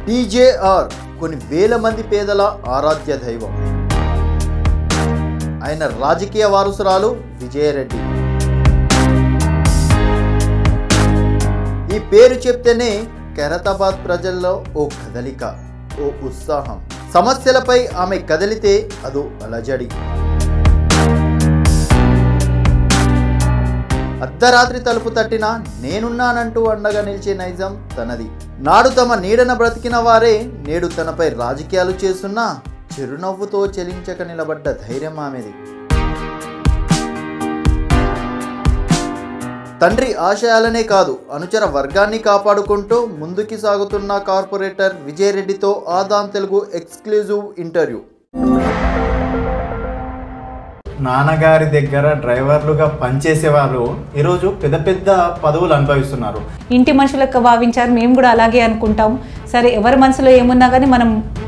TJR కొన్ని వేల మంది పేదల ఆరాధ్య దైవం ఆయన రాజకీయ వారసురాలు విజయరెడ్డి ఈ పేరు చెప్తేనే ఖైరతాబాద్ ప్రజల్లో ఓ కదలిక ఓ ఉత్సాహం సమస్యలపై ఆమె కదిలితే అదో అలజడి అర్ధరాత్రి తలుపు తట్టినా నేనున్నానంటూ అండగా నిలిచే నైజం తనది నాడు తమ నీడన బ్రతికిన వారే నేడు తనపై రాజకీయాలు చేస్తున్నా చిరునవ్వుతో చెలించక నిలబడ్డ ధైర్యం ఆమెది తండ్రి ఆశయాలనే కాదు అనుచర వర్గాన్ని కాపాడుకుంటూ ముందుకి సాగుతున్న కార్పొరేటర్ విజయరెడ్డితో ఆదాం తెలుగు ఎక్స్క్లూజివ్ ఇంటర్వ్యూ నాన్నగారి దగ్గర డ్రైవర్లుగా పనిచేసే వాళ్ళు ఈరోజు పెద్ద పెద్ద పదవులు అనుభవిస్తున్నారు ఇంటి మనుషులకు భావించారు మేము కూడా అలాగే అనుకుంటాం సరే ఎవరి మనసులో ఏమున్నా కానీ మనం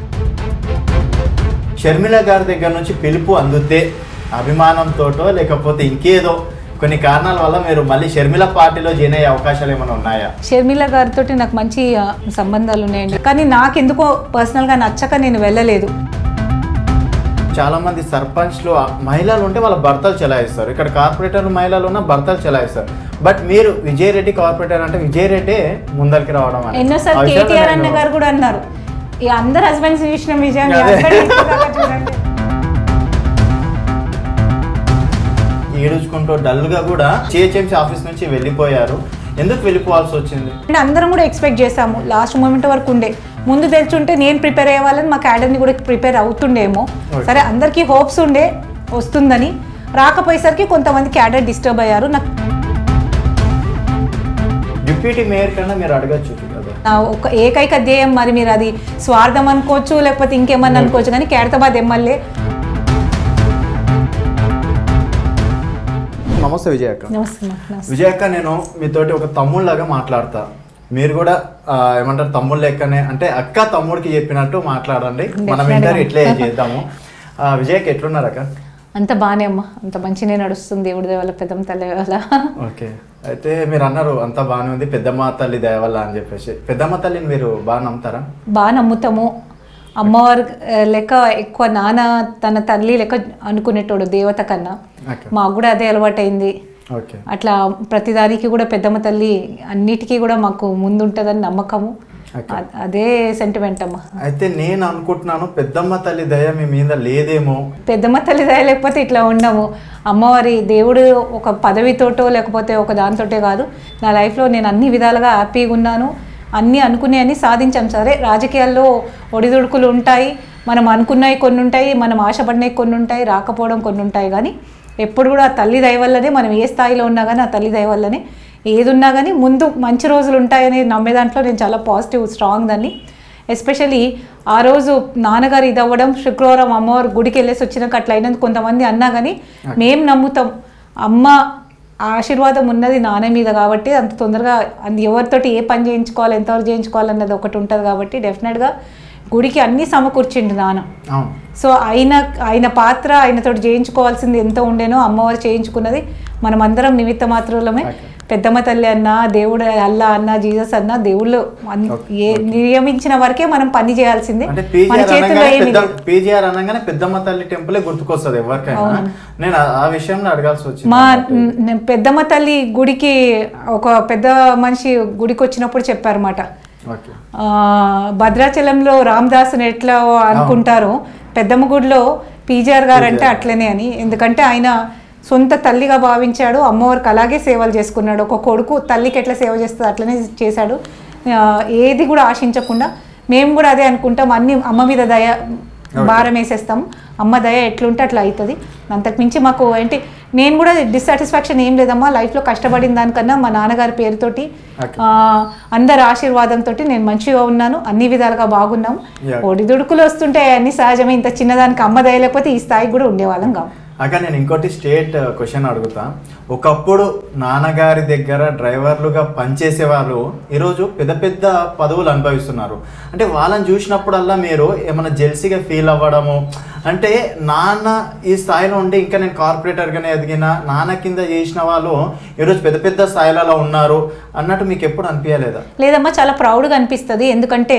షర్మిల గారి దగ్గర నుంచి పిలుపు అందుతే అభిమానంతోటో లేకపోతే ఇంకేదో కొన్ని కారణాల వల్ల మీరు మళ్ళీ షర్మిల పార్టీలో జాయిన్ అయ్యే అవకాశాలు ఏమైనా ఉన్నాయా షర్మిల గారితో నాకు మంచి ఆ, సంబంధాలు ఉన్నాయండి కానీ నాకెందుకో పర్సనల్గా నచ్చక నేను వెళ్ళలేదు చాలా మంది సర్పంచ్లు మహిళలు ఉంటే వాళ్ళ భర్తలు చెలాయిస్తారు ఇక్కడ కార్పొరేటర్ మహిళలు ఉన్న భర్తలు చెలాయిస్తారు బట్ మీరు విజయ్ రెడ్డి కార్పొరేటర్ అంటే విజయ్ రెడ్డి ముందరికి రావడం అనేది. ఎన్నోసార్లు ఆ విషయంలో కేటీఆర్ అన్న నేను- గారు కూడా అన్నారు ఈ అందరు హస్బెండ్స్ చూసిన విజయం మీ అదే. husband ఇప్పటిదాకా చూడండి. ఏడుచుకుంటూ డల్గా కూడా జిహెచ్ఎంసీ ఆఫీస్ నుంచి వెళ్ళిపోయారు ఎందుకు వెళ్ళిపోవాల్సి వచ్చింది అంటే అందరం కూడా ఎక్స్పెక్ట్ చేసాము లాస్ట్ మూమెంట్ వరకు ఉండే ముందు తెలుసుంటే నేను ప్రిపేర్ అయ్యేవాళ్ళని మా క్యాడర్ని కూడా ప్రిపేర్ అవుతుండేమో Okay. సరే అందరికీ హోప్స్ ఉండే వస్తుందని రాకపోయేసరికి కొంతమంది క్యాడర్ డిస్టర్బ్ అయ్యారు నాకు డిప్యూటీ మేయర్ కన్నా మీరు అడగచ్చు కదా నా ఒక ఏకైక ధ్యేయం మరి మీరు అది స్వార్థం అనుకోవచ్చు లేకపోతే ఇంకేమన్నా అనుకోవచ్చు కానీ ఖైరతాబాద్ ఎమ్మెల్యే నమస్తే విజయ్ అక్క నమస్తే అమ్మా, నమస్తే. విజయ్ అక్క నేను మీతోటి ఒక తమ్ముళ్ళలాగా మాట్లాడతా మీరు కూడా ఆ, ఏమంటారు తమ్ముడు లెక్కనే అంటే అక్క తమ్ముడికి చెప్పినట్టు మాట్లాడండి మనం Definitely. ఇంటర్ ఇట్లే చేద్దాము ఆ, విజయ్ అక్క ఎట్లున్నారు అక్క అంత బాగానే అమ్మా అంత మంచిగా నడుస్తుంది దేవుడి దేవాల పెద్దమ్మ తల్లి వల్ల ఓకే అయితే మీరు అన్నారు అంతా బాగానే ఉంది పెద్దమ్మ తల్లి దయ వల్ల అని చెప్పేసి పెద్దమ్మ తల్లిని మీరు బాగా నమ్ముతారా బాగా నమ్ముతాము అమ్మవారు ఆ, లెక్క ఎక్కువ నాన్న తన తల్లి లెక్క అనుకునేటోడు దేవత కన్నా ఓకే మాకు కూడా అదే అలవాటైంది ఓకే అట్లా ప్రతిదానికి కూడా పెద్దమ్మ తల్లి అన్నిటికీ కూడా మాకు ముందుంటుందని నమ్మకము Okay. అ- అదే సెంటిమెంట్ అమ్మ అయితే నేను అనుకుంటున్నాను పెద్దమ్మ తల్లి దయ మీ మీద లేదేమో పెద్దమ్మ తల్లి దయ లేకపోతే ఇట్లా ఉండము అమ్మవారి దేవుడు ఒక పదవితోటో లేకపోతే ఒక దానితోటే కాదు నా లైఫ్లో నేను అన్ని విధాలుగా హ్యాపీగా ఉన్నాను అన్నీ అనుకునే అన్ని సాధించాం సరే రాజకీయాల్లో ఒడిదుడుకులు ఉంటాయి మనం అనుకున్నవి కొన్ని ఉంటాయి మనం ఆశపడినవి కొన్ని ఉంటాయి రాకపోవడం కొన్ని ఉంటాయి కానీ ఎప్పుడు కూడా ఆ తల్లి దయ వల్లనే మనం ఏ స్థాయిలో ఉన్నా కానీ ఆ తల్లి దయ వల్లనే ఏది ఉన్నా కానీ ముందు మంచి రోజులు ఉంటాయని నమ్మే దాంట్లో నేను చాలా పాజిటివ్ స్ట్రాంగ్ దాన్ని ఎస్పెషలీ ఆ రోజు నాన్నగారు ఇది అవ్వడం శుక్రవారం అమ్మవారు గుడికి వెళ్ళేసి వచ్చినాక అట్లా అయినందుకు కొంతమంది అన్నా కానీ మేము నమ్ముతాం అమ్మ ఆశీర్వాదం ఉన్నది నాన్న మీద కాబట్టి అంత తొందరగా అది ఎవరితోటి ఏ పని చేయించుకోవాలి ఎంతవరకు చేయించుకోవాలన్నది ఒకటి ఉంటుంది కాబట్టి డెఫినెట్గా గుడికి అన్నీ సమకూర్చిండు నాన్న అవును సో ఆయన ఆయన పాత్ర ఆయనతోటి చేయించుకోవాల్సింది ఎంత ఉండేనో అమ్మవారు చేయించుకున్నది మనం అందరం నిమిత్త మాత్రమే Okay. పెద్దమ్మ తల్లి అన్న దేవుడు అల్లా అన్న జీసస్ అన్న దేవుళ్ళు అన్- ఏ నియమించిన వరకే మనం పని చేయాల్సిందే అంటే మన పీజీఆర్ చేతుల్లో అనగానే ఏమి పెద్ద లేదు. పీజీఆర్ అనగానే పెద్దమ్మ తల్లి టెంపులే గుర్తుకొస్తుంది ఎవరికైనా నేను ఆ- ఆ విషయంలో అడగాల్సి వచ్చింది మా న- పెద్దమ్మ తల్లి గుడికి ఒక పెద్ద మనిషి గుడికి వచ్చినప్పుడు చెప్పారన్నమాట ఓకే ఆ, భద్రాచలంలో రామదాసుని ఎట్లా అనుకుంటారో పెద్దమ్మ గుడిలో పీజీఆర్ గారు అంటే అట్లనే అని ఎందుకంటే ఆయన సొంత తల్లిగా భావించాడు అమ్మవారికి అలాగే సేవలు చేసుకున్నాడు ఒక కొడుకు తల్లికి ఎట్లా సేవ చేస్తుంది అట్లనే చేశాడు ఆ, ఏది కూడా ఆశించకుండా మేము కూడా అదే అనుకుంటాం అన్ని అమ్మ మీద దయ భారం వేసేస్తాం అమ్మ దయ ఎట్లుంటే అట్లా అవుతుంది అంతకుమించి మాకు ఏంటి నేను కూడా డిస్సాటిస్ఫాక్షన్ ఏం లేదమ్మా లైఫ్లో కష్టపడిన దానికన్నా మా నాన్నగారి పేరుతోటి Okay. ఆ, అందరి ఆశీర్వాదంతో నేను మంచిగా ఉన్నాను అన్ని విధాలుగా బాగున్నాము Yeah. ఒడిదుడుకులు వస్తుంటే అన్ని సహజమే ఇంత చిన్నదానికి అమ్మ దయ లేకపోతే ఈ స్థాయికి కూడా ఉండేవాళ్ళం కావు అక్క నేను ఇంకోటి స్టేట్ క్వశ్చన్ అడుగుతా ఒకప్పుడు నాన్నగారి దగ్గర డ్రైవర్లుగా పనిచేసే వాళ్ళు ఈరోజు పెద్ద పెద్ద పదవులు అనుభవిస్తున్నారు అంటే వాళ్ళని చూసినప్పుడల్లా మీరు ఏమైనా జెల్సీగా ఫీల్ అవ్వడము అంటే నాన్న ఈ స్థాయిలో ఉండి ఇంకా నేను కార్పొరేటర్గానే ఎదిగిన నాన్న కింద చేసిన వాళ్ళు ఈరోజు పెద్ద పెద్ద స్థాయిలలో ఉన్నారు అన్నట్టు మీకు ఎప్పుడు అనిపించలేదా లేదమ్మా చాలా ప్రౌడ్గా అనిపిస్తుంది ఎందుకంటే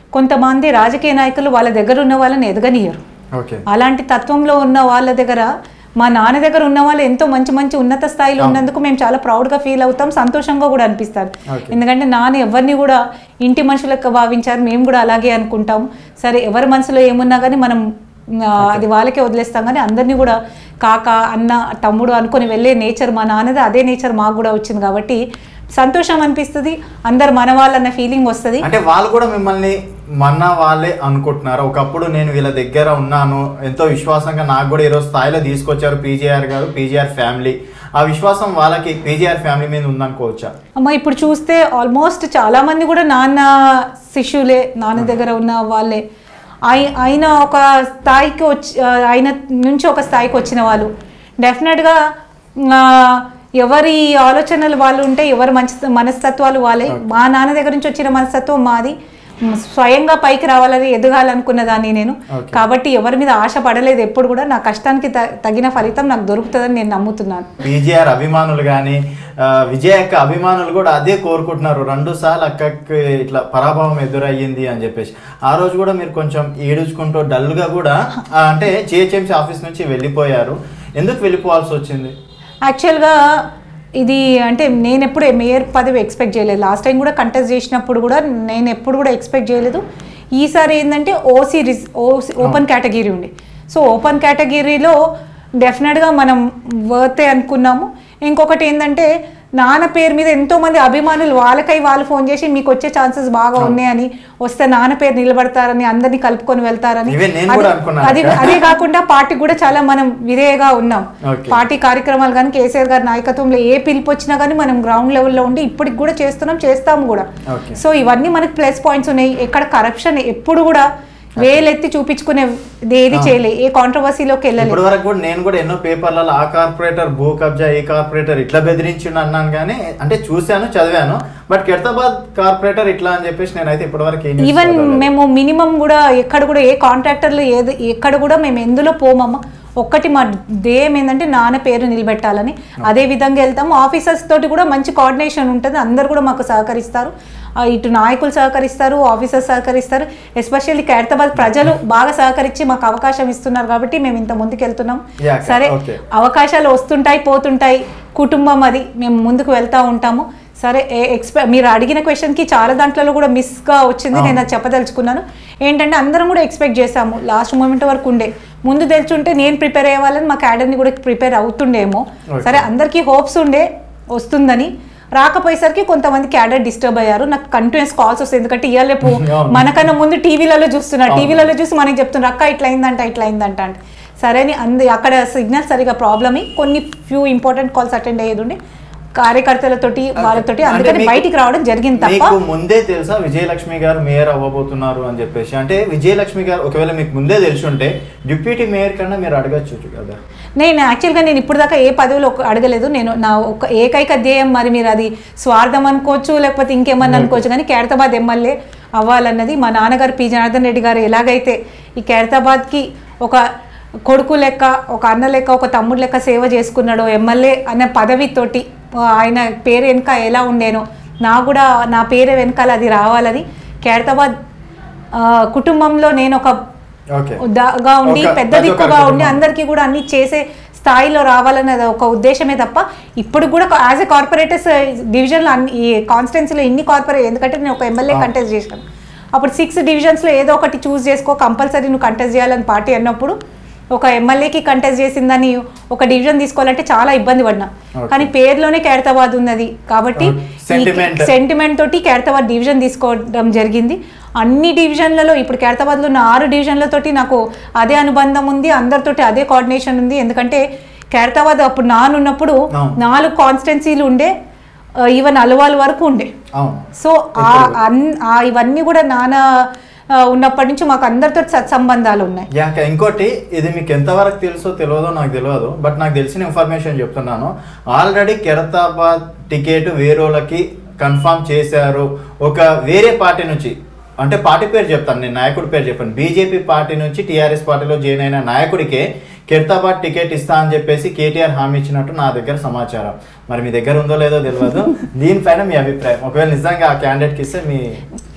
కొంతమంది రాజకీయ నాయకులు వాళ్ళ దగ్గర ఉన్న వాళ్ళని ఎదగనియరు ఓకే అలాంటి తత్వంలో ఉన్న వాళ్ళ దగ్గర మా నాన్న దగ్గర ఉన్న వాళ్ళు ఎంతో మంచి మంచి ఉన్నత స్థాయిలో ఉన్నందుకు మేము చాలా ప్రౌడ్గా ఫీల్ అవుతాం సంతోషంగా కూడా అనిపిస్తారు Okay. ఎందుకంటే నాన్న ఎవరిని కూడా ఇంటి మనుషులకు భావించారు మేము కూడా అలాగే అనుకుంటాం సరే ఎవరి మనసులో ఏమున్నా కానీ మనం ఆ, అది వాళ్ళకే వదిలేస్తాం కానీ అందరినీ కూడా కాక అన్న తమ్ముడు అనుకొని వెళ్ళే నేచర్ మా నాన్నది అదే నేచర్ మాకు కూడా వచ్చింది కాబట్టి సంతోషం అనిపిస్తుంది అందరు మన వాళ్ళన్న ఫీలింగ్ వస్తుంది అంటే వాళ్ళు కూడా మిమ్మల్ని మన వాళ్ళే అనుకుంటున్నారు ఒకప్పుడు నేను వీళ్ళ దగ్గర ఉన్నాను ఎంతో విశ్వాసంగా నాకు కూడా ఈరోజు స్థాయిలో తీసుకొచ్చారు పీజీఆర్ గారు పీజీఆర్ ఫ్యామిలీ ఆ విశ్వాసం వాళ్ళకి పీజీఆర్ ఫ్యామిలీ మీద ఉందనుకోవచ్చా అమ్మ ఇప్పుడు చూస్తే ఆల్మోస్ట్ చాలా మంది కూడా నాన్న శిష్యులే నాన్న దగ్గర ఉన్న వాళ్ళే ఆయ- ఆయన ఒక స్థాయికి వచ్చి ఆ, ఆయన నుంచి ఒక స్థాయికి వచ్చిన వాళ్ళు డెఫినెట్గా ఆ, ఎవరి ఆలోచనలు వాళ్ళు ఉంటే ఎవరి మంచి మనస్తత్వాలు వాళ్ళే మా నాన్న దగ్గర నుంచి వచ్చిన మనస్తత్వం మాది మ్, స్వయంగా పైకి రావాలని ఎదగాలనుకున్న దాన్ని నేను Okay. కాబట్టి ఎవరి మీద ఆశ పడలేదు ఎప్పుడు కూడా నా కష్టానికి త- తగిన ఫలితం నాకు దొరుకుతుందని నేను నమ్ముతున్నాను పీజీఆర్ అభిమానులు కానీ విజయ్ అక్క అభిమానులు కూడా అదే కోరుకుంటున్నారు రెండు సార్లు అక్కకి ఇట్లా పరాభవం ఎదురయ్యింది అని చెప్పేసి ఆ రోజు కూడా మీరు కొంచెం ఏడుచుకుంటూ డల్గా కూడా ఆ, అంటే జిహెచ్ఎంసీ ఆఫీస్ నుంచి వెళ్ళిపోయారు ఎందుకు వెళ్ళిపోవాల్సి వచ్చింది యాక్చువల్గా ఇది అంటే నేను ఎప్పుడు మేయర్ పదవి ఎక్స్పెక్ట్ చేయలేదు లాస్ట్ టైం కూడా కంటెస్ట్ చేసినప్పుడు కూడా నేను ఎప్పుడు కూడా ఎక్స్పెక్ట్ చేయలేదు ఈసారి ఏంటంటే ఓసీ రిస్ ఓసీ ఓపెన్ కేటగిరీ ఉండే సో ఓపెన్ కేటగిరీలో డెఫినెట్గా మనం వర్తే అనుకున్నాము ఇంకొకటి ఏంటంటే నాన్న పేరు మీద ఎంతో మంది అభిమానులు వాళ్ళకై వాళ్ళు ఫోన్ చేసి మీకు వచ్చే ఛాన్సెస్ బాగా ఉన్నాయని వస్తే నాన్న పేరు నిలబడతారని అందరినీ కలుపుకొని వెళ్తారని Even నేను అది- కూడా అనుకున్నాను అది అక్క. అదే కాకుండా పార్టీకి కూడా చాలా మనం విధేయగా ఉన్నాం Okay. పార్టీ కార్యక్రమాలు కానీ కేసీఆర్ గారి నాయకత్వంలో ఏ పిలుపు వచ్చినా కానీ మనం గ్రౌండ్ లెవెల్లో ఉండి ఇప్పటికి కూడా చేస్తున్నాం చేస్తాము కూడా Okay. సో ఇవన్నీ మనకి ప్లస్ పాయింట్స్ ఉన్నాయి ఎక్కడ కరప్షన్ ఎప్పుడు కూడా వేలెత్తి చూపించుకునే ఏది చేయలే ఏ కాంట్రవర్సీలోకి వెళ్ళలేదు ఇప్పటి వరకు కూడా నేను కూడా ఎన్నో పేపర్లలో ఆ కార్పొరేటర్ భూ కబ్జా ఈ కార్పొరేటర్ ఇట్లా బెదిరించిండు అన్నాను కానీ అంటే చూశాను చదివాను బట్ కెర్తాబాద్ కార్పొరేటర్ ఇట్లా అని చెప్పేసి నేనైతే ఇప్పటివరకు ఏ news ఈవెన్ చదవలేదు. మేము మినిమం కూడా ఎక్కడ కూడా ఏ కాంట్రాక్టర్లు ఏది ఎక్కడ కూడా మేము ఎందులో పోమమ్మ ఒక్కటి మా ధ్యేయం ఏంటంటే నాన్న పేరు నిలబెట్టాలని అదే విధంగా వెళ్తాము ఆఫీసర్స్ తోటి కూడా మంచి కోఆర్డినేషన్ ఉంటుంది అందరు కూడా మాకు సహకరిస్తారు ఆ, ఇటు నాయకులు సహకరిస్తారు ఆఫీసర్స్ సహకరిస్తారు ఎస్పెషల్లీ ఖైరతాబాద్ ప్రజలు బాగా సహకరించి మాకు అవకాశం ఇస్తున్నారు కాబట్టి మేము ఇంత ముందుకు వెళ్తున్నాం Yeah, అక్క. సరే Okay. అవకాశాలు వస్తుంటాయి పోతుంటాయి కుటుంబం అది మేము ముందుకు వెళ్తూ ఉంటాము సరే ఎక్స్పె మీరు అడిగిన క్వశ్చన్కి చాలా దాంట్లో కూడా మిస్గా వచ్చింది నేను అది చెప్పదలుచుకున్నాను ఏంటంటే అందరం కూడా ఎక్స్పెక్ట్ చేశాము లాస్ట్ మూమెంట్ వరకు ఉండే ముందు తెలుసుంటే నేను ప్రిపేర్ అయ్యేవాళ్ళని మా క్యాడర్ని కూడా ప్రిపేర్ అవుతుండేమో Okay. సరే అందరికీ హోప్స్ ఉండే వస్తుందని రాకపోయేసరికి కొంతమంది క్యాడర్ డిస్టర్బ్ అయ్యారు నాకు కంటిన్యూస్ కాల్స్ వస్తాయి ఎందుకంటే ఇవాళ రేపు అవును. మనకన్నా ముందు టీవీలలో చూస్తున్నారు అవును. టీవీలలో చూసి మనకి చెప్తున్నారు అక్క ఇట్లా అయిందంట ఇట్లా అయిందంట అంటే సరే అని అంది అక్కడ సిగ్నల్ సరిగా ప్రాబ్లమ్ కొన్ని ఫ్యూ ఇంపార్టెంట్ కాల్స్ అటెండ్ అయ్యేది ఉండే కార్యకర్తలతోటి వాళ్ళతోటి అంటే అందుకని మీకు- బయటికి రావడం జరిగింది తప్ప మీకు ముందే తెలుసా విజయలక్ష్మి గారు మేయర్ అవ్వబోతున్నారు అని చెప్పేసి అంటే విజయలక్ష్మి గారు ఒకవేళ మీకు ముందే తెలిసి ఉంటే డిప్యూటీ మేయర్ కన్నా మీరు అడగచ్చు కదా నేను యాక్చువల్గా నేను ఇప్పుడు దాకా ఏ పదవిలో ఒక- అడగలేదు నేను నా ఒక ఏకైక ధ్యేయం మరి మీరు అది స్వార్థం అనుకోవచ్చు లేకపోతే ఇంకేమన్నా అనుకోవచ్చు కానీ ఖైరతాబాద్ ఎమ్మెల్యే అవ్వాలన్నది మా నాన్నగారు పి జనార్దన్ రెడ్డి గారు ఎలాగైతే ఈ ఖైరతాబాద్కి ఒక కొడుకు లెక్క ఒక అన్న లెక్క ఒక తమ్ముడు లెక్క సేవ చేసుకున్నాడో ఎమ్మెల్యే అన్న పదవితోటి ఆ, ఆయన పేరు వెనుక ఎలా ఉండేనో నా కూడా నా పేరు వెనకాల అది రావాలని ఖైరతాబాద్ ఆ, కుటుంబంలో నేను ఒక ఓకే గా ఉండి ఒక- పెద్ద ప్రతి ఒక్కరి దిక్కుగా ఉండి కుటుంబం. అందరికీ కూడా అన్ని చేసే స్థాయిలో రావాలన్నది ఒక ఉద్దేశమే తప్ప ఇప్పుడు కూడా యాజ్ ఎ కార్పొరేటర్స్ డివిజన్లో అన్ని ఈ కాన్స్టిట్యున్సీలో ఇన్ని కార్పొరేట్ ఎందుకంటే నేను ఒక ఎమ్మెల్యే ఆ. కంటెస్ట్ చేశాను అప్పుడు సిక్స్ డివిజన్స్లో ఏదో ఒకటి చూస్ చేసుకో కంపల్సరీ నువ్వు కంటెస్ట్ చేయాలని పార్టీ అన్నప్పుడు ఒక ఎమ్మెల్యేకి కంటెస్ట్ చేసిందని ఒక డివిజన్ తీసుకోవాలంటే చాలా ఇబ్బంది పడినా Okay. కానీ పేరులోనే ఖైరతాబాద్ ఉన్నది కాబట్టి Sentiment. సెంటిమెంట్ తోటి ఖైరతాబాద్ డివిజన్ తీసుకోవడం జరిగింది అన్ని డివిజన్లలో ఇప్పుడు ఖైరతాబాద్లో ఉన్న ఆరు డివిజన్లతోటి నాకు అదే అనుబంధం ఉంది అందరితోటి అదే కోఆర్డినేషన్ ఉంది ఎందుకంటే ఖైరతాబాద్ అప్పుడు నానున్నప్పుడు అవును. నాలుగు కాన్స్టిట్యున్సీలు ఉండే ఈవెన్ అలవాల్ వరకు ఉండే అవును సో ఆ అన్- ఆ ఇవన్నీ కూడా నాన్న ఆ, ఉన్నప్పటి నుంచి మాకు అందరితో సత్సంబంధాలు ఉన్నాయి యాక ఇంకోటి ఇది మీకు ఎంతవరకు తెలుసో తెలియదో నాకు తెలియదు బట్ నాకు తెలిసిన ఇన్ఫర్మేషన్ చెప్తున్నాను ఆల్రెడీ కెరతాబాద్ టికెట్ వేరేళ్ళకి కన్ఫర్మ్ చేశారు ఒక వేరే పార్టీ నుంచి అంటే పార్టీ పేరు చెప్తాను నేను నాయకుడి పేరు చెప్పాను బీజేపీ పార్టీ నుంచి టీఆర్ఎస్ పార్టీలో జాయిన్ అయిన నాయకుడికే కెర్తాబాద్ టికెట్ ఇస్తా అని చెప్పేసి కేటీఆర్ హామీ ఇచ్చినట్టు నా దగ్గర సమాచారం మరి మీ దగ్గర ఉందో లేదో తెలియదు దీనిపైన మీ అభిప్రాయం ఒకవేళ నిజంగా ఆ క్యాండిడేట్కి ఇస్తే మీ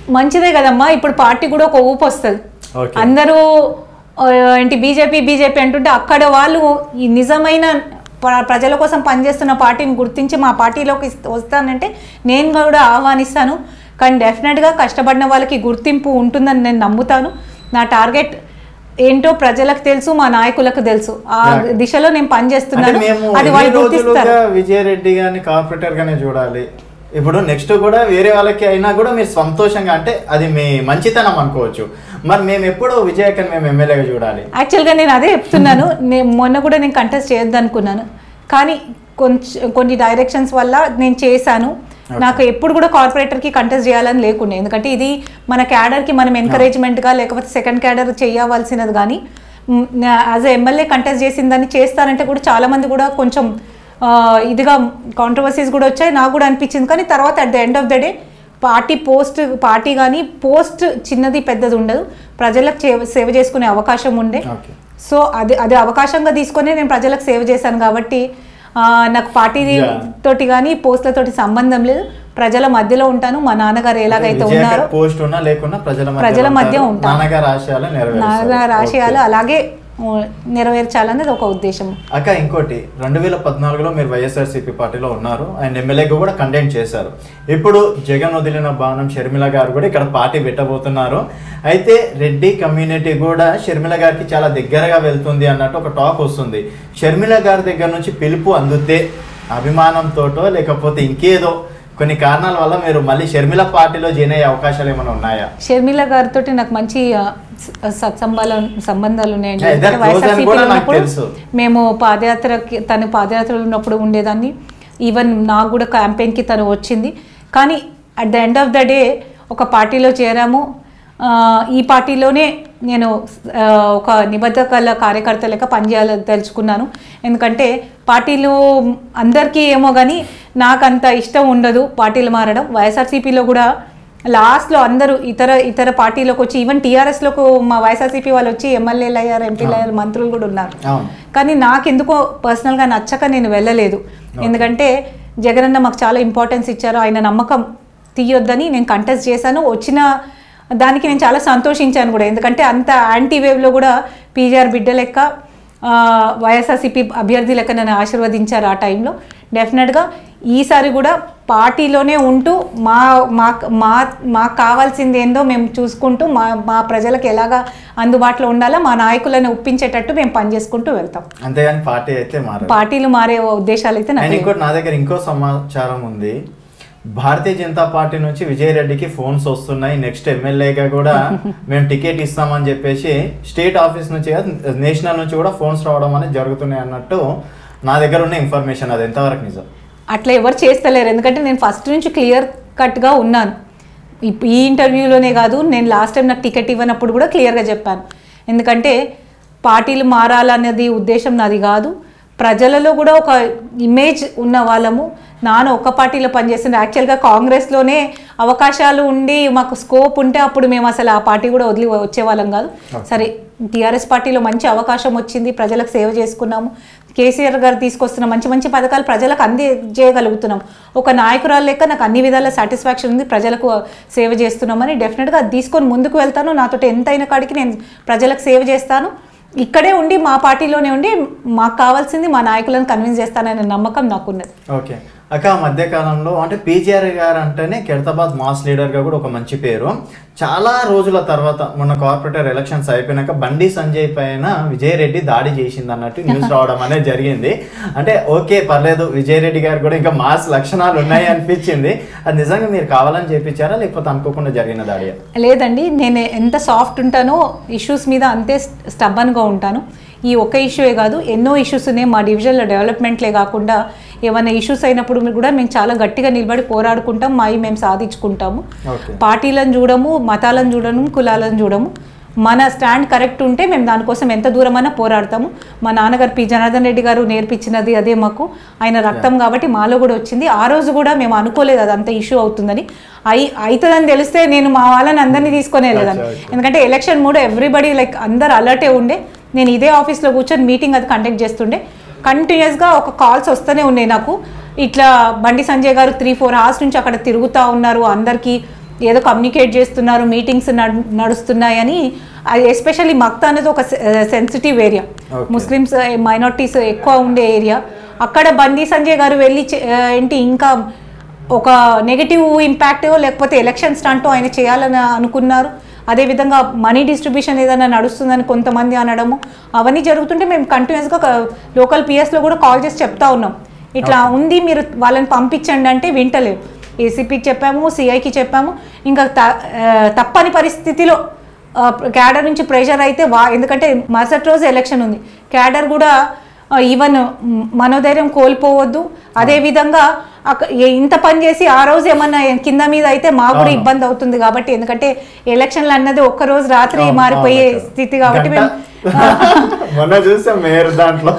మంచిదే కదమ్మా ఇప్పుడు పార్టీ కూడా ఒక ఊపు వస్తుంది ఓకే అందరూ ఆ, ఏంటి బీజేపీ బీజేపీ అంటుంటే అక్కడ వాళ్ళు ఈ నిజమైన ప్ర- ప్రజల కోసం పనిచేస్తున్న పార్టీని గుర్తించి మా పార్టీలోకి ఇస్త- వస్తానంటే నేను కూడా ఆహ్వానిస్తాను కానీ డెఫినెట్గా కష్టపడిన వాళ్ళకి గుర్తింపు ఉంటుందని నేను నమ్ముతాను నా టార్గెట్ ఏంటో ప్రజలకు తెలుసు మా నాయకులకు తెలుసు ఆ Yeah. దిశలో నేను అంటే పనిచేస్తున్నాను మేము అది ఎన్ని వాళ్ళు గుర్తిస్తారు రోజులుగా విజయరెడ్డి గారిని కార్పొరేటర్ గానే చూడాలి ఇప్పుడు నెక్స్ట్ కూడా వేరే వాళ్ళకి అయినా కూడా మీరు సంతోషంగా అంటే అది మీ మంచితనం అనుకోవచ్చు మరి మేము ఎప్పుడు విజయకన్ మేము ఎమ్మెల్యేగా చూడాలి యాక్చువల్గా నేను అదే చెప్తున్నాను నేను మొన్న కూడా నేను కంటెస్ట్ చేయొద్దు అనుకున్నాను కానీ కొంచెం కొన్ని డైరెక్షన్స్ వల్ల నేను చేశాను నాకు ఎప్పుడు కూడా కార్పొరేటర్కి కంటెస్ట్ చేయాలని లేకుండే ఎందుకంటే ఇది మన క్యాడర్కి మనం ఎంకరేజ్మెంట్గా లేకపోతే సెకండ్ క్యాడర్ చేయవలసినది కానీ యాజ్ ఎ ఎమ్మెల్యే కంటెస్ట్ చేసిందని చేస్తానంటే కూడా చాలామంది కూడా కొంచెం ఆ, ఇదిగా కాంట్రవర్సీస్ కూడా వచ్చాయి నాకు కూడా అనిపించింది కానీ తర్వాత at the end of the day party post party కానీ పోస్ట్ చిన్నది పెద్దది ఉండదు ప్రజలకు చే- సేవ చేసుకునే అవకాశం ఉండే ఓకే సో అది అది అవకాశంగా తీసుకొని నేను ప్రజలకు సేవ చేశాను కాబట్టి ఆ, నాకు పార్టీ Yeah. తోటి కానీ పోస్టులతోటి సంబంధం లేదు ప్రజల మధ్యలో ఉంటాను మా నాన్నగారు ఎలాగైతే ఉన్నారో పోస్ట్ ఉన్నా లేకున్నా ప్రజల మధ్య ప్రజల మధ్య ఉంటారు. ఉంటాం. నాన్నగారి ఆశయాలు నాన్నగారు ఆశయాలు నెరవేరు అలాగే ఆ, నెరవేర్చాలనేది ఒక ఉద్దేశం అక్క ఇంకోటి రెండు వేల పద్నాలుగులో మీరు వైఎస్ఆర్సీపీ పార్టీలో ఉన్నారు ఆయన ఎమ్మెల్యేగా కూడా కంటెంట్ చేశారు ఇప్పుడు జగన్ వదిలిన బాణం షర్మిల గారు కూడా ఇక్కడ పార్టీ పెట్టబోతున్నారు అయితే రెడ్డి కమ్యూనిటీ కూడా షర్మిల గారికి చాలా దగ్గరగా వెళ్తుంది అన్నట్టు ఒక టాక్ వస్తుంది షర్మిల గారి దగ్గర నుంచి పిలుపు అందుతే అభిమానంతోటో లేకపోతే ఇంకేదో కొన్ని కారణాల వల్ల మీరు మళ్ళీ షర్మిల పార్టీలో జాయిన్ అయ్యే అవకాశాలు ఏమైనా ఉన్నాయా షర్మిల గారితో నాకు మంచి ఆ, స- సత్సంబాలు సంబంధాలు ఉన్నాయండి Yeah, ఇద్దరు ఎందుకంటే close అని YSRCP కూడా లో నాకు ఉన్నప్పుడు తెలుసు. మేము పాదయాత్రకి తను పాదయాత్రలో ఉన్నప్పుడు ఉండేదాన్ని ఈవెన్ నాకు కూడా క్యాంపెయిన్కి తను వచ్చింది కానీ at the end of the day ఒక పార్టీలో చేరాము ఆ, ఈ పార్టీలోనే నేను ఆ, ఒక నిబద్ధకల కార్యకర్త లెక్క పనిచేయాలని తెలుసుకున్నాను ఎందుకంటే పార్టీలు అందరికీ ఏమో కానీ నాకు అంత ఇష్టం ఉండదు పార్టీలు మారడం వైఎస్ఆర్సీపీలో కూడా లాస్ట్లో అందరూ ఇతర ఇతర పార్టీలోకి వచ్చి ఈవెన్ టీఆర్ఎస్లోకి మా వైఎస్ఆర్సీపీ వాళ్ళు వచ్చి ఎమ్మెల్యేలు అయ్యారు ఎంపీలు అయ్యారు మంత్రులు కూడా ఉన్నారు అవును కానీ నాకెందుకో పర్సనల్గా నచ్చక నేను వెళ్ళలేదు ఎందుకంటే జగనన్న మాకు చాలా ఇంపార్టెన్స్ ఇచ్చారు ఆయన నమ్మకం తీయొద్దని నేను కంటెస్ట్ చేశాను వచ్చిన దానికి నేను చాలా సంతోషించాను కూడా ఎందుకంటే అంత యాంటీ వేవ్లో కూడా పీజీఆర్ బిడ్డ లెక్క ఆ, వైఎస్ఆర్సీపీ అభ్యర్థి లెక్క నన్ను ఆశీర్వదించారు ఆ టైంలో డెఫినెట్గా ఈసారి కూడా పార్టీలోనే ఉంటూ మా మా మా మాకు కావాల్సింది ఏందో మేము చూసుకుంటూ మా మా ప్రజలకు ఎలాగా అందుబాటులో ఉండాలో మా నాయకులను ఒప్పించేటట్టు మేము పనిచేసుకుంటూ వెళ్తాం అంతేగాని పార్టీ అయితే మారదు పార్టీలు మారే ఉద్దేశాలు అయితే నాకు అండ్ లేవు. ఇంకోటి నా దగ్గర ఇంకో సమాచారం ఉంది భారతీయ జనతా పార్టీ నుంచి విజయ్ రెడ్డికి ఫోన్స్ వస్తున్నాయి నెక్స్ట్ ఎమ్మెల్యేగా కూడా మేము టికెట్ ఇస్తామని చెప్పేసి స్టేట్ ఆఫీస్ నుంచి కాదు, నేషనల్ నుంచి కూడా ఫోన్స్ రావడం అనేది జరుగుతున్నాయి అన్నట్టు నా దగ్గర ఉన్న ఇన్ఫర్మేషన్ అది ఎంతవరకు నిజం అట్లా ఎవరు చేస్తలేరు ఎందుకంటే నేను ఫస్ట్ నుంచి క్లియర్ కట్గా ఉన్నాను ఇప్- ఈ ఇంటర్వ్యూలోనే కాదు నేను లాస్ట్ టైం నాకు టికెట్ ఇవ్వనప్పుడు కూడా క్లియర్గా చెప్పాను ఎందుకంటే పార్టీలు మారాలన్నది ఉద్దేశం నాది కాదు ప్రజలలో కూడా ఒక ఇమేజ్ ఉన్న వాళ్ళము నాన్న ఒక పార్టీలో పనిచేస్తుంది యాక్చువల్గా కాంగ్రెస్లోనే అవకాశాలు ఉండి మాకు స్కోప్ ఉంటే అప్పుడు మేము అసలు ఆ పార్టీ కూడా వదిలి వచ్చేవాళ్ళం కాదు సరే టీఆర్ఎస్ పార్టీలో మంచి అవకాశం వచ్చింది ప్రజలకు సేవ చేసుకున్నాము కేసీఆర్ గారు తీసుకొస్తున్న మంచి మంచి పథకాలు ప్రజలకు అందజేయగలుగుతున్నాం ఒక నాయకురాలు లెక్క నాకు అన్ని విధాల సాటిస్ఫాక్షన్ ఉంది ప్రజలకు సేవ చేస్తున్నామని డెఫినెట్గా అది తీసుకొని ముందుకు వెళ్తాను నాతోటి ఎంతైన కాడికి నేను ప్రజలకు సేవ చేస్తాను ఇక్కడే ఉండి మా పార్టీలోనే ఉండి మాకు కావాల్సింది మా నాయకులను కన్విన్స్ చేస్తాననే నమ్మకం నాకున్నది ఓకే అక్క ఆ మధ్య కాలంలో అంటే పీజీఆర్ గారు అంటేనే కెరతాబాద్ మాస్ లీడర్గా కూడా ఒక మంచి పేరు చాలా రోజుల తర్వాత మొన్న కార్పొరేటర్ ఎలక్షన్స్ అయిపోయినాక బండి సంజయ్ పైన విజయ్ రెడ్డి దాడి చేసింది అన్నట్టు న్యూస్ రావడం అనేది జరిగింది అంటే ఓకే పర్లేదు విజయ్ రెడ్డి గారు కూడా ఇంకా మాస్ లక్షణాలు ఉన్నాయి అనిపించింది అది నిజంగా మీరు కావాలని చేపించారా లేకపోతే అనుకోకుండా జరిగిన దాడి లేదండి నేను ఎంత సాఫ్ట్ ఉంటానో ఇష్యూస్ మీద అంతే స్టబ్బన్గా ఉంటాను ఈ ఒక్క ఇష్యూయే కాదు ఎన్నో ఇష్యూస్ ఉన్నాయి మా డివిజన్లో డెవలప్మెంట్లే కాకుండా ఏమైనా ఇష్యూస్ అయినప్పుడు కూడా మేము చాలా గట్టిగా నిలబడి పోరాడుకుంటాం మావి మేము సాధించుకుంటాము ఓకే పార్టీలను చూడము మతాలను చూడము కులాలను చూడము మన స్టాండ్ కరెక్ట్ ఉంటే మేము దానికోసం ఎంత దూరమైనా పోరాడతాము మా నాన్నగారు పి జనార్దన్ రెడ్డి గారు నేర్పించినది అదే మాకు ఆయన రక్తం కాబట్టి మాలో కూడా వచ్చింది ఆ రోజు కూడా మేము అనుకోలేదు అది అంత ఇష్యూ అవుతుందని అయి అవుతుందని తెలిస్తే నేను మా వాళ్ళని అందరినీ తీసుకునే లేదని ఎందుకంటే ఎలక్షన్ మూడు ఎవ్రీబడి లైక్ అందరు అలర్టే ఉండే నేను ఇదే ఆఫీస్లో కూర్చొని మీటింగ్ అది కండక్ట్ చేస్తుండే కంటిన్యూస్గా ఒక కాల్స్ వస్తూనే ఉన్నాయి నాకు ఇట్లా బండి సంజయ్ గారు త్రీ ఫోర్ అవర్స్ నుంచి అక్కడ తిరుగుతూ ఉన్నారు అందరికీ ఏదో కమ్యూనికేట్ చేస్తున్నారు మీటింగ్స్ నడుస్తున్నాయని ఎస్పెషల్లీ మక్తా అనేది ఒక sensitive area Okay. Muslims minorities ఎక్కువ ఉండే ఏరియా అక్కడ బందీ సంజయ్ గారు వెళ్ళి చే- ఏంటి ఇంకా ఒక నెగటివ్ ఇంపాక్ట్ లేకపోతే ఎలక్షన్ స్టంట్ ఆయన చేయాలని అనుకున్నారు అదేవిధంగా మనీ డిస్ట్రిబ్యూషన్ ఏదైనా నడుస్తుందని కొంతమంది అనడము అవన్నీ జరుగుతుంటే మేము కంటిన్యూస్గా లోకల్ పిఎస్లో కూడా కాల్ చేసి చెప్తా ఉన్నాం ఇట్లా ఉంది మీరు వాళ్ళని పంపించండి అంటే వింటలేవు ఏసీపీకి చెప్పాము సిఐకి చెప్పాము ఇంకా త- ఆ, తప్పని పరిస్థితిలో క్యాడర్ నుంచి ప్రెషర్ అయితే వా ఎందుకంటే మరుసటి రోజు ఎలక్షన్ ఉంది క్యాడర్ కూడా ఈవెన్ మనోధైర్యం కోల్పోవద్దు అదేవిధంగా అక్క- ఏ- ఇంత పని చేసి ఆ రోజు ఏమన్నా కింద మీద అయితే మాకు కూడా అవును. ఇబ్బంది అవుతుంది కాబట్టి ఎందుకంటే ఎలక్షన్లు అన్నది ఒక్క రోజు రాత్రి అవును, మారిపోయే అవును. స్థితి కాబట్టి గంట- మేము మొన్న చూసాం మేయర్ దాంట్లో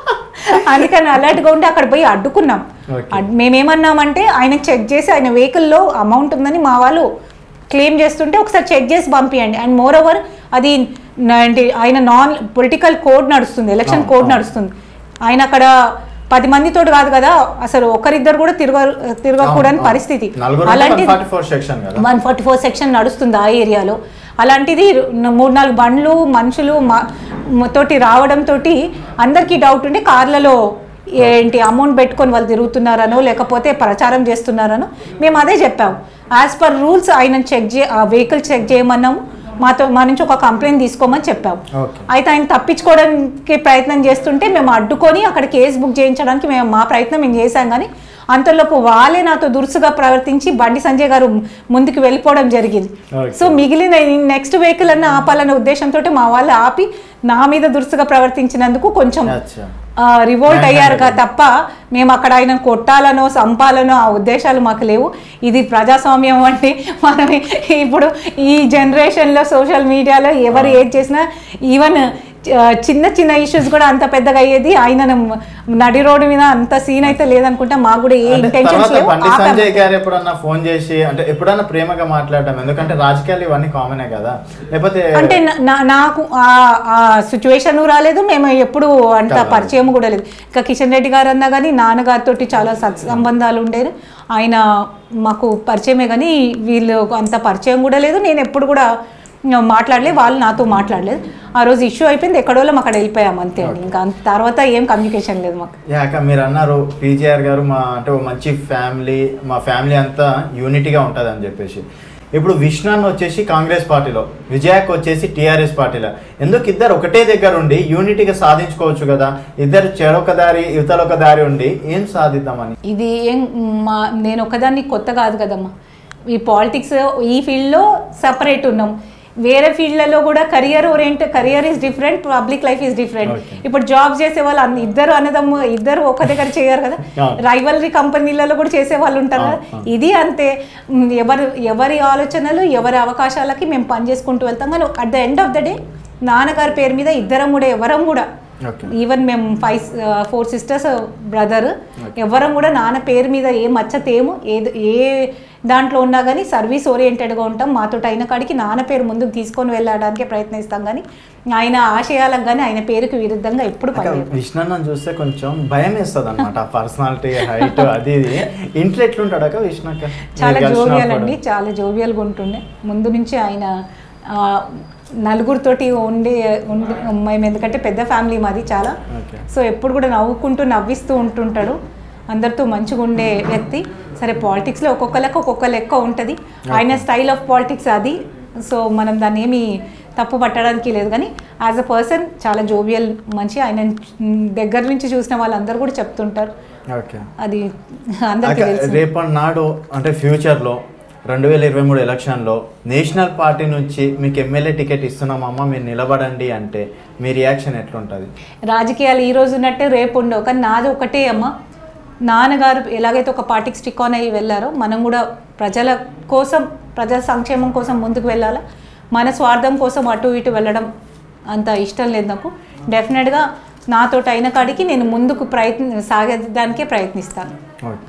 అందుకని అలర్ట్గా ఉండి అక్కడ పోయి అడ్డుకున్నాం Okay. అడ్- మేమేమన్నామంటే ఆయన చెక్ చేసి ఆయన వెహికల్లో అమౌంట్ ఉందని మా వాళ్ళు క్లెయిమ్ చేస్తుంటే ఒకసారి చెక్ చేసి పంపించండి అండ్ మోర్ ఓవర్ అది నా- ఏంటి ఆయన నాన్ పొలిటికల్ కోడ్ నడుస్తుంది ఎలక్షన్ అవును, కోడ్ అవును. నడుస్తుంది ఆయన అక్కడ పది మందితో కాదు కదా అసలు ఒకరిద్దరు కూడా తిరగ తిరగకూడని అవును. పరిస్థితి నలుగురు అలాంటి ఫార్టీ ఫోర్ సెక్షన్ కదా వన్ ఫార్టీ ఫోర్ సెక్షన్ నడుస్తుంది ఆ ఏరియాలో అలాంటిది న- మూడు నాలుగు బండ్లు మనుషులు మా- మ- తోటి రావడం తోటి అందరికీ డౌట్ ఉండి కార్లలో ఏంటి అమౌంట్ పెట్టుకొని వాళ్ళు తిరుగుతున్నారనో లేకపోతే ప్రచారం చేస్తున్నారనో మేము అదే చెప్పాము యాజ్ పర్ రూల్స్ ఆయన చెక్ చే ఆ వెహికల్ చెక్ చేయమన్నాము మాతో మా నుంచి ఒక కంప్లైంట్ తీసుకోమని చెప్పాము ఓకే అయితే ఆయన తప్పించుకోవడానికి ప్రయత్నం చేస్తుంటే మేము అడ్డుకొని అక్కడ కేసు బుక్ చేయించడానికి మేము మా ప్రయత్నం మేము చేశాం కానీ అంతలోపు వాళ్ళే నాతో దురుసుగా ప్రవర్తించి బండి సంజయ్ గారు ముందుకు వెళ్ళిపోవడం జరిగింది Okay. సో మిగిలిన నెక్స్ట్ వెహికల్ అన్న ఆపాలనే ఉద్దేశంతో మా వాళ్ళు ఆపి నా మీద దురుసుగా ప్రవర్తించినందుకు కొంచెం అచ్చా రివోల్ట్ Right, అయ్యారు right. తప్ప మేము అక్కడ ఆయన కొట్టాలనో సంపాలనో ఆ ఉద్దేశాలు మాకు లేవు ఇది ప్రజాస్వామ్యం అంటే మనం ఇప్పుడు ఈ జనరేషన్లో సోషల్ మీడియాలో ఎవరు ఏది చేసినా ఈవెన్ చిన్న చిన్న ఇష్యూస్ కూడా అంత పెద్దగా అయ్యేది ఆయన నడి రోడ్డు మీద అంత సీన్ అయితే లేదనుకుంటా మాకు కూడా ఏ అంటే ఇంటెన్షన్స్ తర్వాత లేవు బండి ఆపాము. సంజయ్ గారు ఎప్పుడన్నా ఫోన్ చేసి అంటే ఎప్పుడన్నా ప్రేమగా మాట్లాడటం ఎందుకంటే రాజకీయాలు ఇవన్నీ కామనే కదా లేకపోతే అంటే నా- నా- నాకు ఆ సిచ్యువేషన్ రాలేదు మేము ఎప్పుడు అంత కాదు. పరిచయం కూడా లేదు ఇంకా కిషన్ రెడ్డి గారు అన్నా కానీ నాన్నగారితో చాలా సత్సంబంధాలు ఉండేది ఆయన మాకు పరిచయమే కానీ వీళ్ళు అంత పరిచయం కూడా లేదు నేను ఎప్పుడు కూడా మాట్లాడలేదు వాళ్ళు నాతో మాట్లాడలేదు ఆ రోజు ఇష్యూ అయిపోయింది ఎక్కడోళ్ళం అక్కడ వెళ్ళిపోయాం అంతే అండి ఇంకా అంత తర్వాత ఏం కమ్యూనికేషన్ లేదు మాకు యాక మీరు అన్నారు పీజీఆర్ గారు మా అంటే ఒక మంచి ఫ్యామిలీ మా ఫ్యామిలీ అంతా యూనిటీగా ఉంటుంది అని చెప్పేసి ఇప్పుడు విష్ణు అన్న వచ్చేసి కాంగ్రెస్ పార్టీలో విజయాక్ వచ్చేసి టీఆర్ఎస్ పార్టీలో ఎందుకు ఇద్దరు ఒకటే దగ్గర ఉండి యూనిటీగా సాధించుకోవచ్చు కదా ఇద్దరు చెరొక దారి యువతలొక దారి ఉండి ఏం సాధిద్దామని ఇది ఏం మా నేను ఒకదాన్ని కొత్త కాదు కదమ్మా ఈ పాలిటిక్స్ ఈ ఫీల్డ్లో సపరేట్ ఉన్నాం వేరే ఫీల్డ్లలో కూడా career orient career is different public life is different Okay. ఇప్పుడు జాబ్ చేసే వాళ్ళు అన్ని- ఇద్దరు అన్నదమ్ము ఇద్దరు ఒక దగ్గర చేయరు కదా అవును. రైవలరీ కంపెనీలలో కూడా చేసే వాళ్ళు ఉంటారు కదా అవును, అవును. ఇది అంతే మ్, ఎవరు ఎవరి ఆలోచనలు ఎవరి అవకాశాలకి మేము పని చేసుకుంటూ వెళ్తాం కానీ at the end of the day నాన్నగారి పేరు మీద ఇద్దరం కూడా ఎవరం కూడా ఓకే ఈవెన్ మేము ఫైవ్ ఫోర్ సిస్టర్స్ బ్రదర్ ఎవరం కూడా నాన్న పేరు మీద ఏ మచ్చ తేము ఏది ఏ దాంట్లో ఉన్నా కానీ సర్వీస్ ఓరియంటెడ్గా ఉంటాం మాతో అయిన కాడికి నాన్న పేరు ముందుకు తీసుకొని వెళ్ళడానికి ప్రయత్నిస్తాం కానీ ఆయన ఆశయాలకు కానీ ఆయన పేరుకి విరుద్ధంగా ఎప్పుడు పనిచేయం విష్ణు అన్నని చూస్తే కొంచెం భయం వేస్తుంది అనమాట పర్సనాలిటీ హైట్ అది ఇది ఇంట్లో ఎట్లుంటాడు అక్క విష్ణు అక్క చాలా మీరు కలిసినప్పుడు? జోవియల్ అండి చాలా జోవియల్గా ఉంటుండే ముందు నుంచి ఆయన ఆ, నలుగురితోటి ఉండే ఉండి మేము ఎందుకంటే పెద్ద ఫ్యామిలీ మాది చాలా ఓకే సో ఎప్పుడు కూడా నవ్వుకుంటూ నవ్విస్తూ ఉంటుంటాడు అందరితో మంచిగా ఉండే వ్యక్తి సరే పాలిటిక్స్లో ఒక్కొక్కరికి ఒక్కొక్క లెక్క ఉంటుంది ఆయన స్టైల్ ఆఫ్ పాలిటిక్స్ అది సో మనం దాన్ని ఏమి తప్పు పట్టడానికి లేదు కానీ యాజ్ అ పర్సన్ చాలా జోవియల్ మంచి ఆయన దగ్గర నుంచి చూసిన వాళ్ళందరూ కూడా చెప్తుంటారు ఓకే అది అందరికీ అక్క, తెలుసు రేపటి నాడు అంటే ఫ్యూచర్లో రెండు వేల ఇరవై మూడు ఎలక్షన్లో నేషనల్ పార్టీ నుంచి మీకు ఎమ్మెల్యే టికెట్ ఇస్తున్నామమ్మ మీరు నిలబడండి అంటే మీ రియాక్షన్ ఎట్లుంటుంది రాజకీయాలు ఈ రోజు ఉన్నట్టే రేపు ఉండవు కానీ నాది ఒకటే అమ్మ నాన్నగారు ఎలాగైతే ఒక పార్టీకి స్టిక్ ఆన్ అయ్యి వెళ్ళారో మనం కూడా ప్రజల కోసం ప్రజల సంక్షేమం కోసం ముందుకు వెళ్ళాలా మన స్వార్థం కోసం అటు ఇటు వెళ్ళడం అంత ఇష్టం లేదు నాకు డెఫినెట్గా నాతోటి అయిన కాడికి నేను ముందుకు ప్రయత్న సాగడానికే ప్రయత్నిస్తాను ఓకే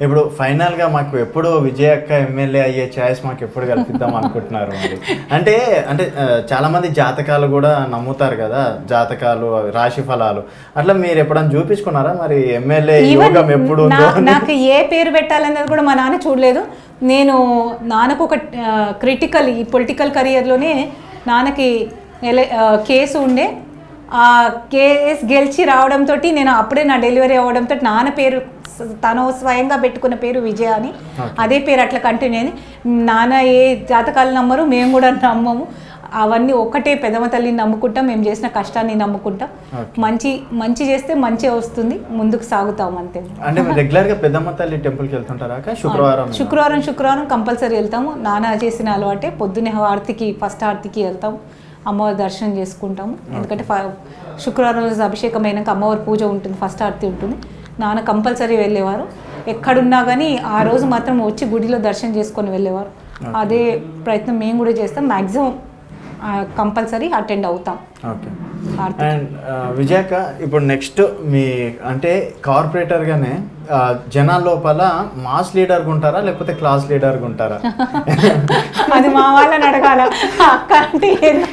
ఇప్పుడు ఫైనల్ గా మాకు ఎప్పుడు విజయ్ అక్క ఎమ్మెల్యే అయ్యే ఛాయిస్ మాకు ఎప్పుడు కల్పిద్దాం అనుకుంటున్నారు మరి అంటే అంటే ఆ, చాలా మంది జాతకాలు కూడా నమ్ముతారు కదా జాతకాలు అవి రాశి ఫలాలు అట్లా మీరు ఎప్పుడైనా చూపించుకున్నారా మరి ఎమ్మెల్యే ఈవెన్ యోగం ఎప్పుడు ఉందో నా- నాకు ఏ పేరు పెట్టాలన్నది కూడా మా నాన్న చూడలేదు నేను నాన్నకు ఒక క్రిటికల్ ఈ పొలిటికల్ కెరియర్లోనే నాన్నకి ఎల ఆ, కేసు ఉండే ఆ కేసు గెలిచి రావడంతో నేను అప్పుడే నా డెలివరీ అవ్వడంతో నాన్న పేరు స- తను స్వయంగా పెట్టుకున్న పేరు విజయ అని అదే పేరు అట్లా కంటిన్యూ అయింది నాన్న ఏ జాతకాలు నమ్మరు మేము కూడా నమ్మము అవన్నీ ఒక్కటే పెదమ తల్లిని నమ్ముకుంటాం మేము చేసిన కష్టాన్ని నమ్ముకుంటాం మంచి మంచి చేస్తే మంచి వస్తుంది ముందుకు సాగుతాం అంతే అంటే మీరు రెగ్యులర్ గా పెద్దమ్మ తల్లి టెంపుల్ కి వెళ్తుంటారా అక్క శుక్రవారం శుక్రవారం శుక్రవారం కంపల్సరీ వెళ్తాము నాన్న చేసిన అలవాటే పొద్దున్నే ఆరతికి ఫస్ట్ ఆరతికి వెళ్తాం అమ్మవారి దర్శనం చేసుకుంటాము ఎందుకంటే ఫ- శుక్రవారం రోజు అభిషేకం అయినాక అమ్మవారి పూజ ఉంటుంది ఫస్ట్ ఆరతి ఉంటుంది నాన్న కంపల్సరీ వెళ్ళేవారు ఎక్కడున్నా కానీ ఆ రోజు మాత్రం వచ్చి గుడిలో దర్శనం చేసుకొని వెళ్ళేవారు అదే ప్రయత్నం మేము కూడా చేస్తాం మ్యాక్సిమం కంపల్సరీ అటెండ్ అవుతాం ఓకే ఆరతి అండ్ విజయక ఇప్పుడు నెక్స్ట్ మీ అంటే కార్పొరేటర్ గానే ఆ, జనాల లోపల మాస్ లీడర్ ఉంటారా లేకపోతే క్లాస్ లీడర్ ఉంటారా అది మా వాళ్ళని అడగాల అక్క అంటే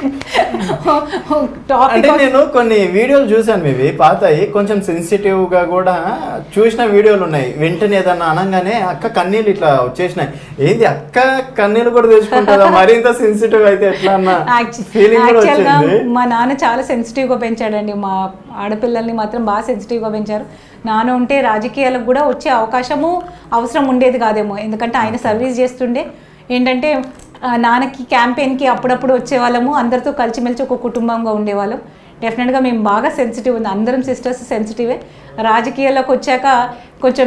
అంటే టాపిక్ నేను కొన్ని వీడియోలు చూశాను మీవి పాతయి కొంచెం సెన్సిటివ్ గా కూడా చూసిన వీడియోలు ఉన్నాయి వెంటనే ఏదన్నా అనగానే అక్క కన్నీళ్ళు ఇట్లా వచ్చేసినాయి ఏంది అక్క కన్నీళ్ళు కూడా తెచ్చుకుంటుందా మరింత సెన్సిటివ్ అయితే ఎట్లా అన్న ఫీలింగ్ కూడా యాక్చువల్గా వచ్చింది మా నాన్న చాలా సెన్సిటివ్గా పెంచాడండి మా ఆడపిల్లల్ని మాత్రం బాగా సెన్సిటివ్గా పెంచారు నాన్న ఉంటే రాజకీయాలకు కూడా వచ్చే అవకాశము అవసరం ఉండేది కాదేమో ఎందుకంటే ఆయన సర్వీస్ చేస్తుండే ఏంటంటే ఆ, నాన్నకి క్యాంపెయిన్కి అప్పుడప్పుడు వచ్చేవాళ్ళము అందరితో కలిసిమెలిసి ఒక కుటుంబంగా ఉండేవాళ్ళం డెఫినెట్గా మేము బాగా సెన్సిటివ్ ఉంది అందరం సిస్టర్స్ సెన్సిటివే రాజకీయాల్లోకి వచ్చాక కొంచెం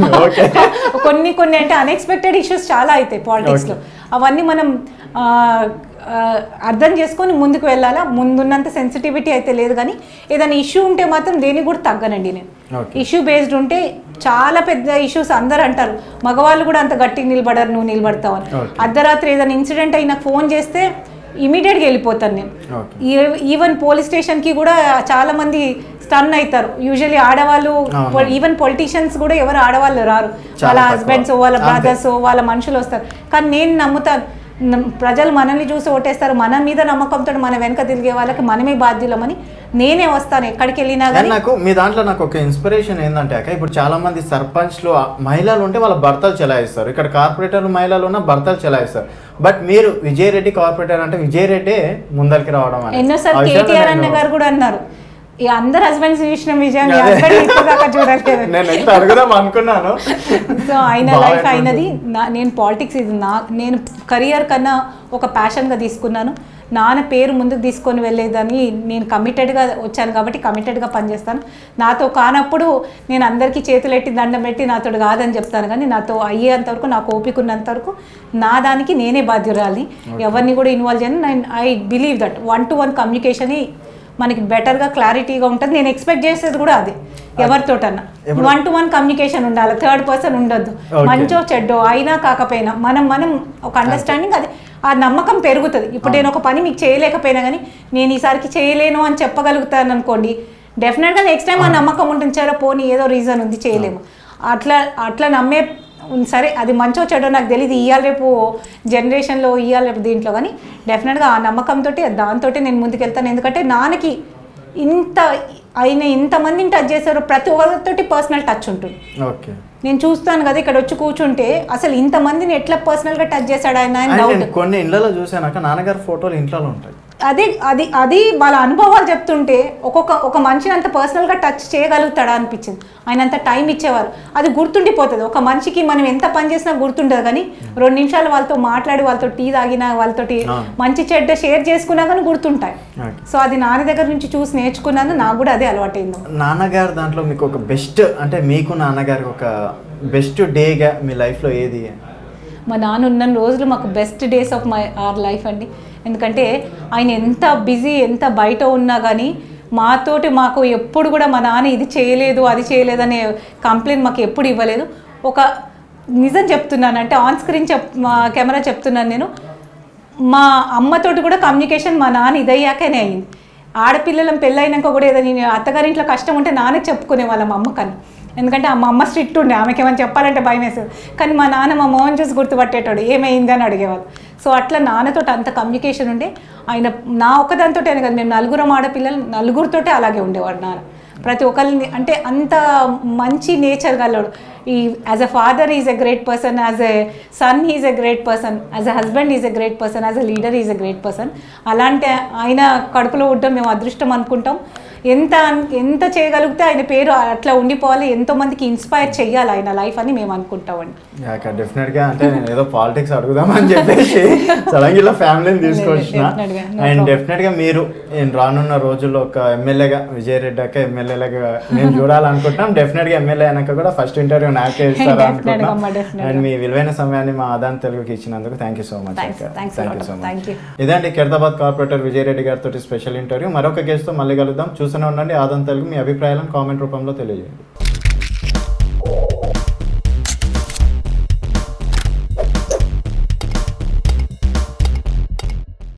కొన్ని కొన్ని అంటే అన్ఎక్స్పెక్టెడ్ ఇష్యూస్ చాలా అవుతాయి పాలిటిక్స్లో అవన్నీ మనం ఆ, ఆ, అర్థం చేసుకొని ముందుకు వెళ్ళాలా ముందున్నంత సెన్సిటివిటీ అయితే లేదు కానీ ఏదైనా ఇష్యూ ఉంటే మాత్రం దేనికి కూడా తగ్గనండి నేను Okay. ఇష్యూ బేస్డ్ ఉంటే చాలా పెద్ద ఇష్యూస్ అందరు అంటారు మగవాళ్ళు కూడా అంత గట్టిగా నిలబడరు నువ్వు నిలబడతావు అని Okay. అర్ధరాత్రి ఏదైనా ఇన్సిడెంట్ అయినా ఫోన్ చేస్తే ఇమీడియట్గా వెళ్ళిపోతాను నేను ఓకే ఈ- ఈవెన్ పోలీస్ స్టేషన్కి కూడా చాలా మంది స్టన్ అవుతారు యూజువల్లీ ఆడవాళ్ళు అవును. ఈవెన్ పొలిటీషియన్స్ కూడా ఎవరు ఆడవాళ్ళు రారు చాలా వాళ్ళ తక్కువ. హస్బెండ్స్ వాళ్ళ అంతే. బ్రదర్స్ వాళ్ళ మనుషులు వస్తారు కానీ నేను నమ్ముతాను న- ప్రజలు మనల్ని చూసి ఓటేస్తారు మన మీద నమ్మకంతో మన వెనక తిరిగే వాళ్ళకి మనమే బాధ్యులమని నేనే వస్తాను ఎక్కడికి వెళ్ళినా కానీ కానీ నాకు మీ దాంట్లో నాకు ఒక ఇన్స్పిరేషన్ ఏంటంటే అక్క ఇప్పుడు చాలా మంది సర్పంచ్లు ఆ మహిళలు ఉంటే వాళ్ళ భర్తలు చెలాయిస్తారు ఇక్కడ కార్పొరేటర్లు మహిళలు ఉన్న భర్తలు చెలాయిస్తారు బట్ మీరు విజయ్ రెడ్డి కార్పొరేటర్ అంటే విజయ్ రెడ్డి ముందరికి రావడం అనేది. ఎన్నోసార్లు ఆ విషయంలో కేటీఆర్ అన్న నేను- గారు కూడా అన్నారు ఈ అందరు హస్బెండ్స్ చూసిన విజయం మీ అదే. హస్బెండ్ ఇప్పటిదాకా చూడలేదు నేను నెక్స్ట్ అడుగుదాం అనుకున్నాను సో ఆయన బాగా లైఫ్ ఎట్లుంది? అయినది నా నేను పాలిటిక్స్ ఇది నా నేను కెరియర్ కన్నా ఒక ప్యాషన్గా తీసుకున్నాను నాన్న పేరు ముందుకు తీసుకొని వెళ్ళేదని నేను కమిటెడ్గా వచ్చాను కాబట్టి కమిటెడ్గా పనిచేస్తాను నాతో కానప్పుడు నేను అందరికీ చేతులు ఎట్టి దండం పెట్టి నాతో కాదని చెప్తాను కానీ నాతో అయ్యేంత వరకు నాకు ఓపిక ఉన్నంత వరకు నా దానికి నేనే బాధ్యురాలి ఎవరిని కూడా ఇన్వాల్వ్ చేయను నేను I believe that one to one communication మనకి బెటర్గా క్లారిటీగా ఉంటుంది నేను ఎక్స్పెక్ట్ చేసేది కూడా అదే ఎవరితోటన్నా వన్ టు వన్ కమ్యూనికేషన్ ఉండాలి థర్డ్ పర్సన్ ఉండొద్దు Okay. మంచో చెడ్డో అయినా కాకపోయినా మనం మనం ఒక అండర్స్టాండింగ్ అది ఆ నమ్మకం పెరుగుతుంది ఇప్పుడు నేను ఒక పని మీకు చేయలేకపోయినా కానీ నేను ఈసారికి చేయలేను అని చెప్పగలుగుతాను అనుకోండి డెఫినెట్గా నెక్స్ట్ టైం ఆ నమ్మకం ఉంటుంది సరే పోనీ ఏదో రీజన్ ఉంది చేయలేము అట్లా అట్లా నమ్మే సరే అది మంచో చెడో నాకు తెలియదు ఇవాళ రేపు జనరేషన్లో ఇవాళ రేపు దీంట్లో కానీ డెఫినెట్గా ఆ నమ్మకంతో దాంతో నేను ముందుకెళ్తాను ఎందుకంటే నాన్నకి ఇంత ఆయన ఇంతమందిని టచ్ చేశారు ప్రతి ఒక్కరితోటి పర్సనల్ టచ్ ఉంటుంది ఓకే నేను చూస్తాను కదా ఇక్కడ వచ్చి కూర్చుంటే అసలు ఇంతమందిని ఎట్లా పర్సనల్గా టచ్ చేశాడు ఆయన అని అండ్ డౌట్ నేను కొన్ని ఇళ్లలో చూసానాక నాన్నగారి ఫోటోలు ఇంట్లో ఉంటాయి అదే అది అది వాళ్ళ అనుభవాలు చెప్తుంటే ఒక్కొక్క ఒక మనిషిని అంత పర్సనల్గా టచ్ చేయగలుగుతాడా అనిపించింది ఆయన అంత టైం ఇచ్చేవారు అది గుర్తుండిపోతుంది ఒక మనిషికి మనం ఎంత పని చేసినా గుర్తుండదు కానీ రెండు నిమిషాలు వాళ్ళతో మాట్లాడి వాళ్ళతో టీ తాగినా వాళ్ళతోటి ఆ. మంచి చెడ్డ షేర్ చేసుకున్నా కానీ గుర్తుంటాయి Okay. సో అది నాన్న దగ్గర నుంచి చూసి నేర్చుకున్నాను నాకు కూడా అదే అలవాటైంది నాన్నగారు దాంట్లో మీకు ఒక బెస్ట్ అంటే మీకు నాన్నగారికి ఒక బెస్ట్ డేగా మీ లైఫ్లో ఏది మా నాన్న ఉన్న రోజులు మాకు best days of my or life అండి ఎందుకంటే ఆయన ఎంత బిజీ ఎంత బయట ఉన్నా కానీ మాతోటి మాకు ఎప్పుడు కూడా మా నాన్న ఇది చేయలేదు అది చేయలేదు అనే కంప్లైంట్ మాకు ఎప్పుడు ఇవ్వలేదు ఒక నిజం చెప్తున్నాను అంటే ఆన్ స్క్రీన్ చెప్ మా కెమెరా చెప్తున్నాను నేను మా అమ్మతోటి కూడా కమ్యూనికేషన్ మా నాన్న ఇదయ్యాకనే అయింది ఆడపిల్లలం పెళ్ళైనాక కూడా ఏదైనా నేను అత్తగారింట్లో కష్టం ఉంటే నాన్నకి చెప్పుకునే వాళ్ళం అమ్మకని ఎందుకంటే ఆ మా అమ్మ స్ట్రిక్ట్ ఉండే ఆమెకి ఏమైనా చెప్పాలంటే భయం వేసేది కానీ మా నాన్న మా మోహన్ చూసి గుర్తుపట్టేటాడు ఏమైంది అని అడిగేవాళ్ళు సో అట్లా నాన్నతో అంత కమ్యూనికేషన్ ఉండే ఆయన నా ఒక్కదానితో కదా మేము నలుగురం ఆడపిల్లలు నలుగురితోటే అలాగే ఉండేవాడు నాన్న ప్రతి ఒక్కరిని అంటే అంత మంచి నేచర్ గలడు ఈ as a father is a great person as a son is a great person as a husband is a great person as a leader is a great person అలాంటి ఆయన కడుపులో ఉండడం మేము అదృష్టం అనుకుంటాం ఎంత ఎంత చేయగలిగితే ఆయన పేరు అట్లా ఉండిపోవాలి ఎంతో మందికి ఇన్స్పైర్ చేయాలి ఆయన లైఫ్ అని మేము అనుకుంటామండి యాక డెఫినెట్గా అంటే నేను ఏదో పాలిటిక్స్ అడుగుదామని చెప్పేసి సడన్గా ఇలా ఫ్యామిలీని తీసుకొచ్చిన Definitely గా, no అండ్ problem. డెఫినెట్గా మీరు నేను రానున్న రోజుల్లో ఒక ఎమ్మెల్యేగా విజయరెడ్డి అక్క ఎమ్మెల్యేలాగా మేము చూడాలనుకుంటున్నాం డెఫినెట్గా ఎమ్మెల్యే అయినాక కూడా ఫస్ట్ ఇంటర్వ్యూ నాకే ఇస్తారా Definitely అనుకుంటున్నాం అమ్మా, definitely. అండ్ మీ విలువైన సమయాన్ని మా ఆదాన్ తెలుగుకి ఇచ్చినందుకు thank you so much Thanks, thanks a thank you lot. So much Thank you. ఇదండి ఖైరతాబాద్ కార్పొరేటర్ విజయరెడ్డి గారితో స్పెషల్ ఇంటర్వ్యూ మరొక కేసుతో మళ్ళీ కలుద్దాం చూస్తూనే ఉండండి ఆదాన్ తెలుగు మీ అభిప్రాయాలను కామెంట్ రూపంలో తెలియజేయండి